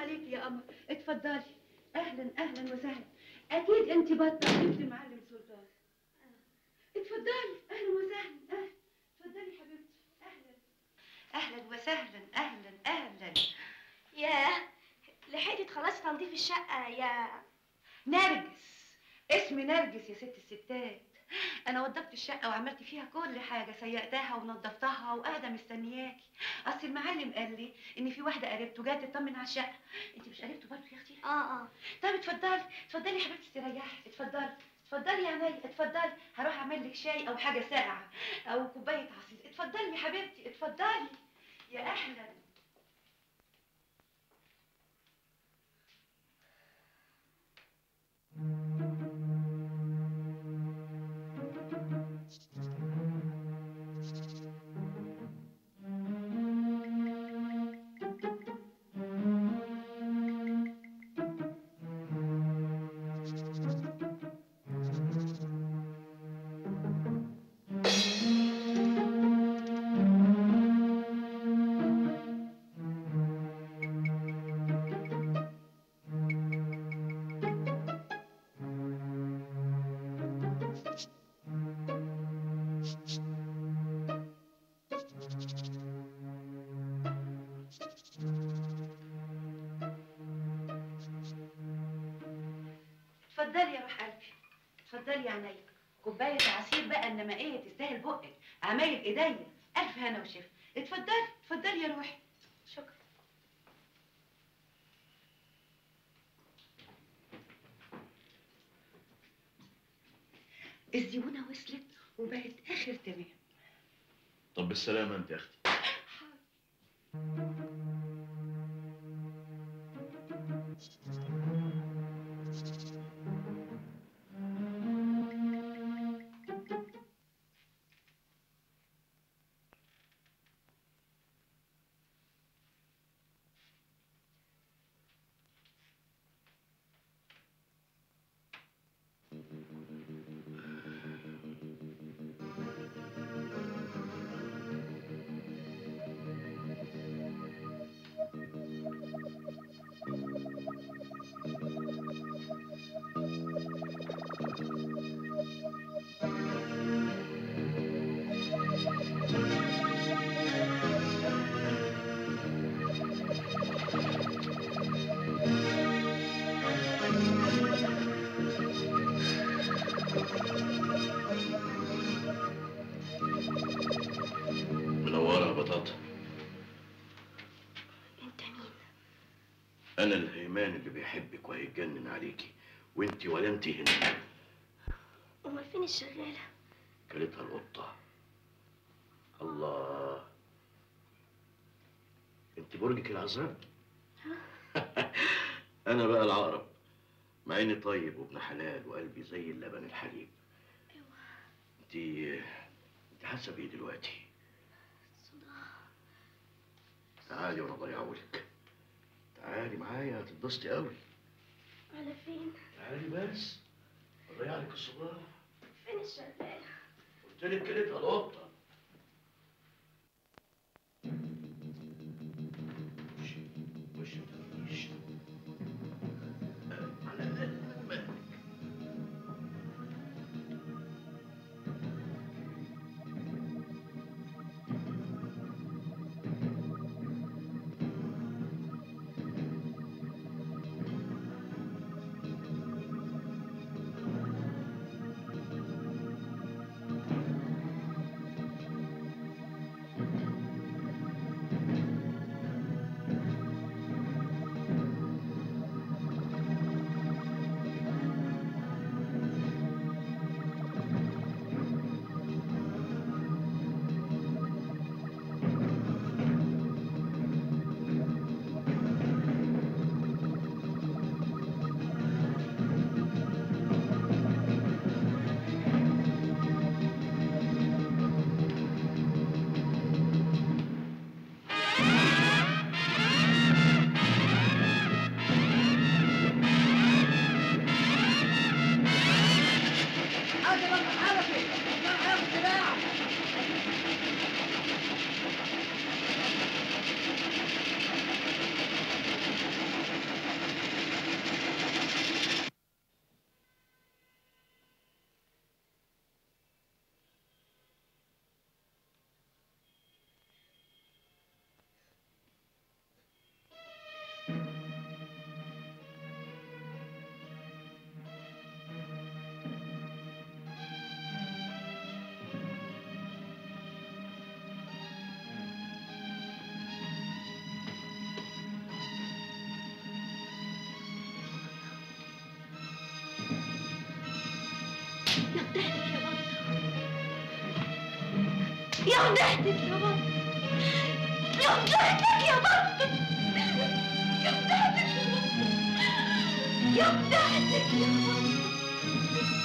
عليك يا قمر اتفضلي اهلا اهلا وسهلا اكيد انت بطه بنت المعلم سلطان اتفضلي اهلا وسهلا اهلا اتفضلي حبيبتي اهلا اهلا وسهلا اهلا اهلا ياه لحقتي تخلصي تنظيف الشقة يا نرجس اسمي نرجس يا ست الستات انا وضبت الشقه وعملت فيها كل حاجه سيقتها ونظفتها وقاعده مستنياكي اصل المعلم قال لي ان في واحده قريبته جايه تطمن على الشقه انت مش قريبته برضه يا اختي اه اه طب اتفضلي اتفضلي يا حبيبتي استريحي اتفضلي اتفضلي يا عيني اتفضلي هروح اعمل لك شاي او حاجه ساقعه او كوبايه عصير اتفضلي يا حبيبتي اتفضلي يا اهلا اتفضلي يا روح قلبي اتفضلي يا عينيا كوبايه عصير بقى انما ايه تستاهل بقك عمايل ايديا الف هنا وشفا اتفضلي اتفضلي يا روحي شكرا الزبونه وصلت وبقت اخر تمام طب بالسلامة انت يا اختي منورة يا بطاطا انت مين انا الهيمان اللي بيحبك وهيتجنن عليكي وانت ولا انت هنا امال فين الشغالة كلتها القطة الله انت برجك العذاب انا بقى العقرب مع اني طيب وابن حلال وقلبي زي اللبن الحليب انت انت حاسه بايه دلوقتي صداع تعالي وانا اضيعهولك تعالي معايا هتتبسطي قوي على فين تعالي بس اضيع لك الصداع فين الشغالة قلت لك كلتها القطه وش وش متفيش على مهلك يا ضحكتك يا بطة يا ضحكتك يا بطة يا ضحكتك يا بطة يا ضحكتك يا بطة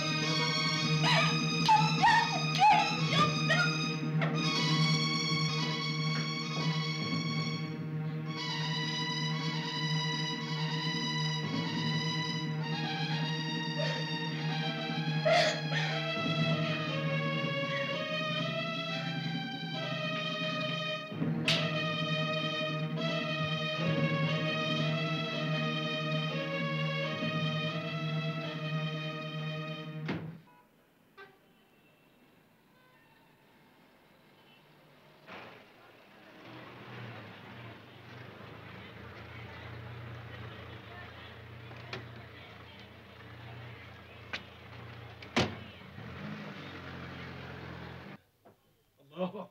الله أكبر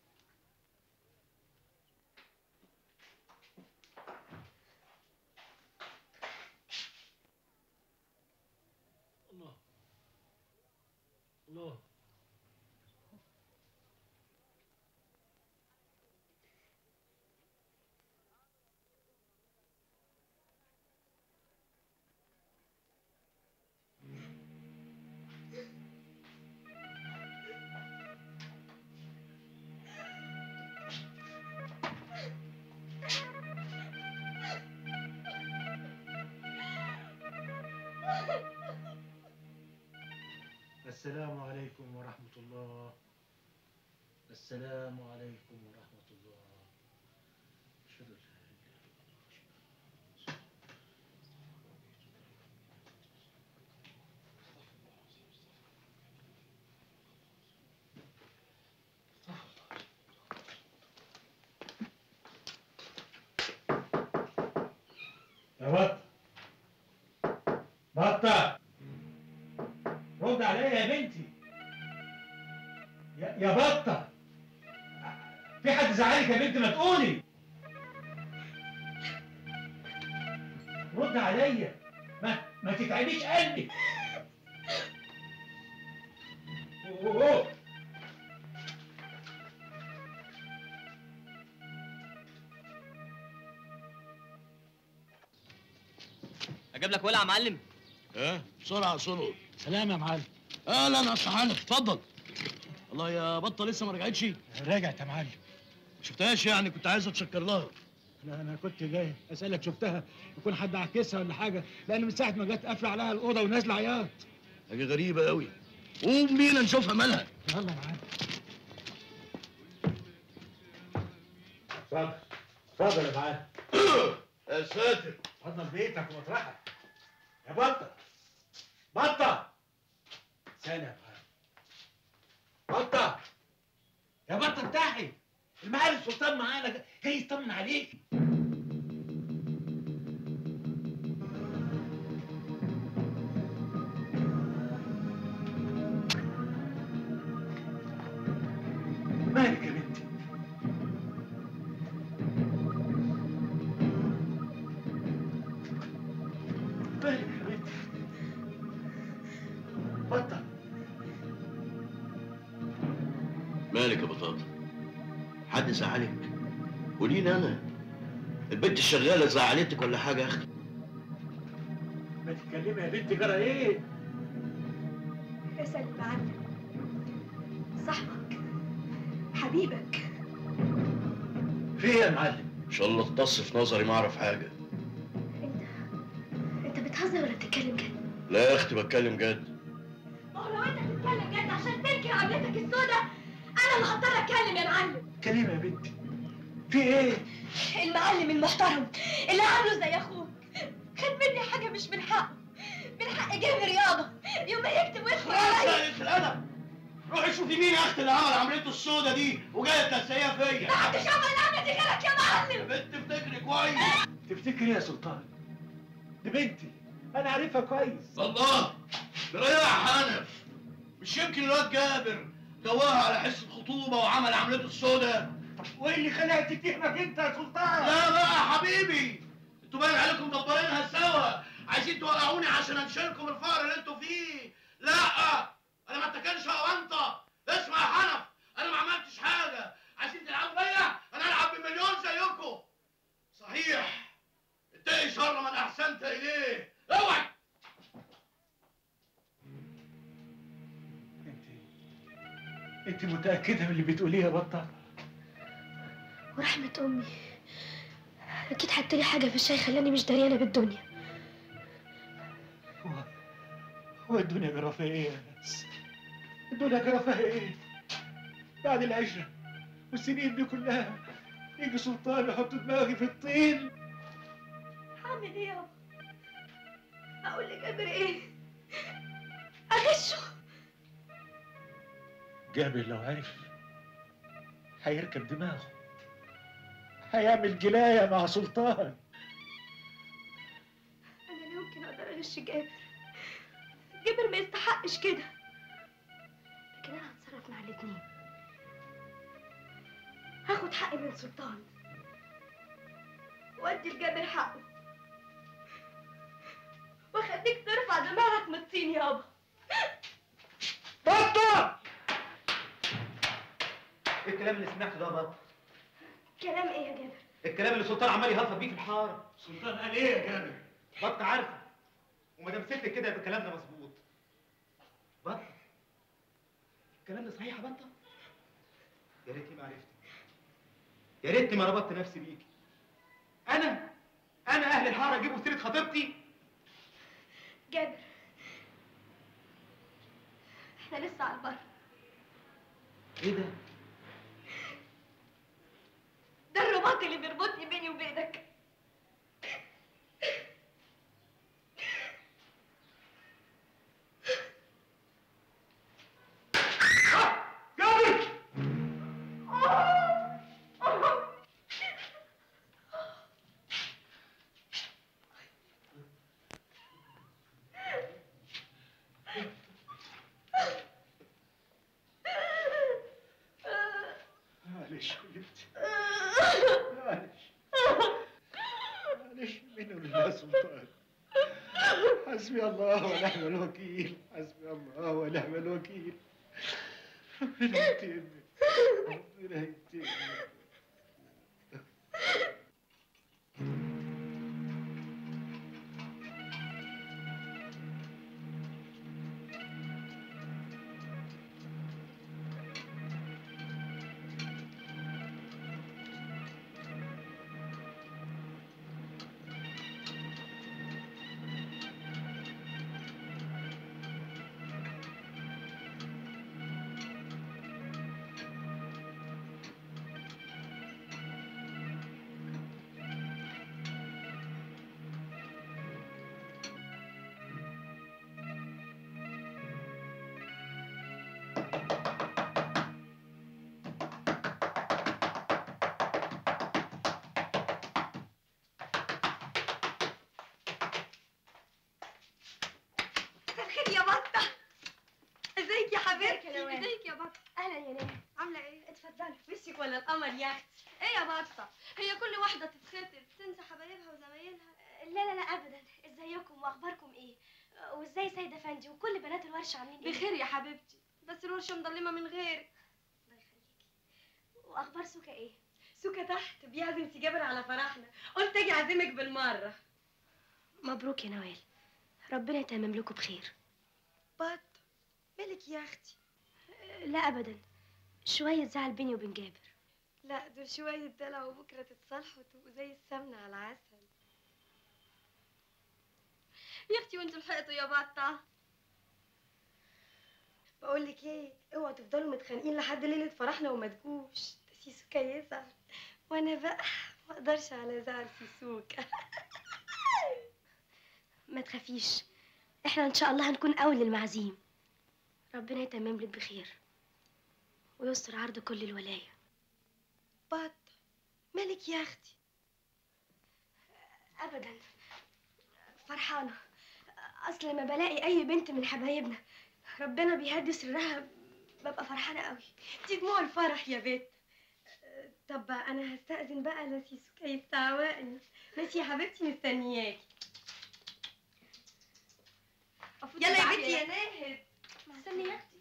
الله الله السلام عليكم ورحمة الله السلام عليكم ورحمة الله أشهد أن لا إله إلا الله يا بطة بطة رد عليا يا بنتي يا, يا بطة في حد زعلك يا بنتي ما تقولي رد عليا ما ما تتعبيش قلبي أوه، أوه. اجيب لك ولع يا معلم ها بسرعه صنع سلام يا معلم اهلا يا أصل حنف اتفضل الله يا بطه لسه ما رجعتش رجعت يا معلم ما شفتهاش يعني كنت عايز اتشكر لها انا انا كنت جاي اسالك شفتها يكون حد عكسها ولا حاجه لان من ساعه ما جت قافله عليها الاوضه ونازله عياط حاجه غريبه قوي قوم بينا نشوفها مالها يلا يا معلم اتفضل اتفضل يا معلم يا ساتر اتفضل بيتك ومطرحك يا بطه بطه سلام يا معلم بطه يا بطه انتحي المعالي السلطان معانا جاي يطمن عليك مالك يا بنتي مالك يا بنتي بطه مالك يا بطاطا حد زعلك قوليلي انا البنت الشغاله زعلتك ولا حاجه يا اختي ما تتكلمي يا بنتي جرى ايه اسأل المعلم صاحبك حبيبك في ايه يا معلم ان شاء الله تبص في نظري ما اعرف حاجه انت انت بتهزر ولا بتتكلم جد؟ لا يا اختي بتكلم جد ما هو لو انت بتتكلم جد عشان تنكر عملتك السوداء انا اللي هضطر اتكلم يا معلم كلمي يا بنتي في ايه المعلم المحترم اللي عامله زي اخوك خد مني حاجه مش من حقه من حق جيب رياضه يوم ما يكتب ويدخل عليا الادب روحي شوفي مين يا اختي اللي عمل عمليه السودة دي وجايه تنسيها فيا محدش عمل العمله دي غيرك يا يا معلم بنت افتكري كويس تفتكري يا سلطان دي بنتي انا عارفها كويس الله مريح حنف مش يمكن الواد جابر جواها على حصه خطوبه وعمل عمليه السودة وايه اللي خلاها تتهمك انت يا سلطان لا بقى يا حبيبي انتوا باين عليكم مدبرينها سوا عايزين توقعوني عشان انشلكم الفقر اللي انتوا فيه لا انا ما اتكلش اونطه اسمع يا حنف انا ما عملتش انت متاكده من اللي بتقوليه يا بطه ورحمة أمي أكيد حطلي حاجة في الشاي خلاني مش دريانة بالدنيا هو هو الدنيا جرى فيها ايه يا ناس الدنيا جرى فيها ايه بعد العشره والسنين دي كلها يجي سلطان يحط دماغي في الطين هعمل إيه يابا؟ أقول لجابر إيه؟ أغشه جابر لو عرف هيركب دماغه هيعمل جلايه مع سلطان أنا لا يمكن أقدر أغش جابر جابر ما يستحقش كده لكن أنا هتصرف مع الاتنين هاخد حقي من سلطان وأدي لجابر حقه وأخليك ترفع دماغك من الطين يابا بطه ايه الكلام اللي سمعته ده يا بطل؟ كلام إيه يا جابر؟ الكلام اللي السلطان عمال يهرب بيه في الحاره سلطان قال ايه يا جابر بطل عارفه وما دام ست كده يبقى الكلام ده مظبوط بطل الكلام ده صحيح يا بطل يا ريتني ما عرفتك يا ريتني ما ربطت نفسي بيكي انا انا اهل الحاره يجيبوا سيره خطيبتي جابر احنا لسه على البر ايه ده ده الرباط اللي بيربطني بيني وبينك جابر معلش يا بنتي معلش معلش منه لله يا سلطان حسبي الله ونعم الوكيل حسبي الله ونعم الوكيل ربنا يهديني ربنا يهديني مساء الخير يا بطة ازيك يا حبيبتي يا نوال؟ ازيك يا بطة اهلا يا نانا عاملة ايه؟ اتفضلي وشك ولا القمر يا اختي؟ ايه يا بطة؟ هي كل واحدة تتخطب تنسى حبايبها وزمايلها؟ لا لا لا ابدا ازيكم واخباركم ايه وازاي سيد افندي وكل بنات الورشه عاملين ايه بخير يا حبيبتي بس الورشة مضلمة من غيرك الله يخليكي واخبار سوكا ايه سوكا تحت بيعزم سي جابر على فرحنا قلت اجي اعزمك بالمرة مبروك يا نوال ربنا يتمم لكم بخير بط مالك يا اختي؟ لا ابدا شويه زعل بيني وبين جابر لا دول شوية دلع وبكرة تتصالحوا وتبقوا زي السمنة على العسل يا اختي وانتوا لحقتوا يا بطة بقول لك ايه اوعوا تفضلوا متخانقين لحد ليلة فرحنا وما تجوش ده سيسوكا يزعل وانا بقى ما اقدرش على زعل سيسوكا ما تخافيش احنا ان شاء الله هنكون اول المعازيم ربنا يتمم لك بخير ويستر عرض كل الولايه بطة مالك يا اختي ابدا فرحانه اصل لما بلاقي اي بنت من حبايبنا ربنا بيهدي سرها ببقى فرحانه قوي دي دموع الفرح يا بت طب انا هستأذن بقى لا سيسوكا يستعوقني ماشي يا حبيبتي مستنياكي يلا يا بنتي يا ناهد استني يا اختي